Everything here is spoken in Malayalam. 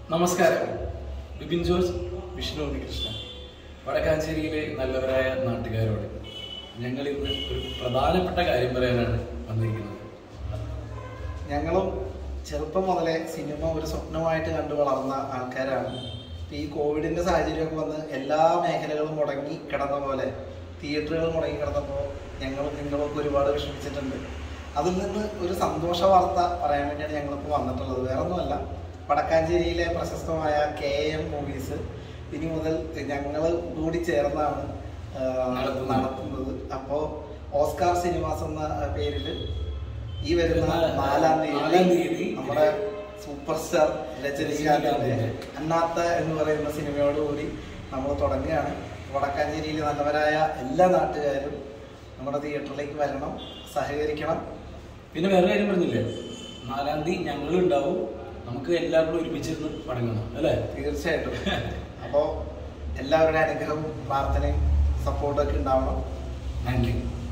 നമസ്കാരം ബിപിൻ ജോർജ് വിഷ്ണു ഉണ്ണികൃഷ്ണ വടക്കാഞ്ചേരിയിലെ നല്ലവരായ നാട്ടുകാരോട് ഞങ്ങൾ ഇന്ന് ഒരു പ്രധാനപ്പെട്ട കാര്യം പറയാനാണ് വന്നിരിക്കുന്നത് ഞങ്ങളും ചെറുപ്പം മുതലേ സിനിമ ഒരു സ്വപ്നമായിട്ട് കണ്ടു വളർന്ന ആൾക്കാരാണ് ഇപ്പൊ ഈ കോവിഡിന്റെ സാഹചര്യമൊക്കെ വന്ന് എല്ലാ മേഖലകളും മുടങ്ങി കിടന്ന പോലെ തിയേറ്ററുകൾ മുടങ്ങി കിടന്നപ്പോൾ ഞങ്ങളും നിങ്ങളൊക്കെ ഒരുപാട് വിഷമിച്ചിട്ടുണ്ട് അതിൽ നിന്ന് ഒരു സന്തോഷ വാർത്ത പറയാൻ വേണ്ടിയാണ് ഞങ്ങളിപ്പോൾ വന്നിട്ടുള്ളത് വേറെ ഒന്നുമല്ല വടക്കാഞ്ചേരിയിലെ പ്രശസ്തമായ കെ എം മൂവീസ് ഇനി മുതൽ ഞങ്ങൾ കൂടി ചേർന്നാണ് ആ, നടത്തുന്നത്. നടത്തുന്നത് അപ്പോൾ ഓസ്കാർ സിനിമാസ് എന്ന പേരിൽ ഈ വരുന്ന നാലാം നാലാം തീയതി തീയതി നമ്മുടെ സൂപ്പർ സ്റ്റാർ രജനീകാന്തിന്റെ അന്നാത്ത എന്ന് പറയുന്ന സിനിമയോടുകൂടി നമ്മൾ തുടങ്ങുകയാണ് വടക്കാഞ്ചേരിയിൽ നല്ലവരായ എല്ലാ നാട്ടുകാരും നമ്മുടെ തിയേറ്ററിലേക്ക് വരണം സഹകരിക്കണം പിന്നെ വേറെ കാര്യം പറഞ്ഞില്ലേ നാലാം തീയതി ഞങ്ങൾ ഉണ്ടാവും നമുക്ക് എല്ലാവരും ഒരുമിച്ചിരുന്ന് പടങ്ങണം അല്ലേ തീർച്ചയായിട്ടും അപ്പോൾ എല്ലാവരുടെ അനുഗ്രഹവും പ്രാർത്ഥനയും സപ്പോർട്ടൊക്കെ ഉണ്ടാവണം നന്ദി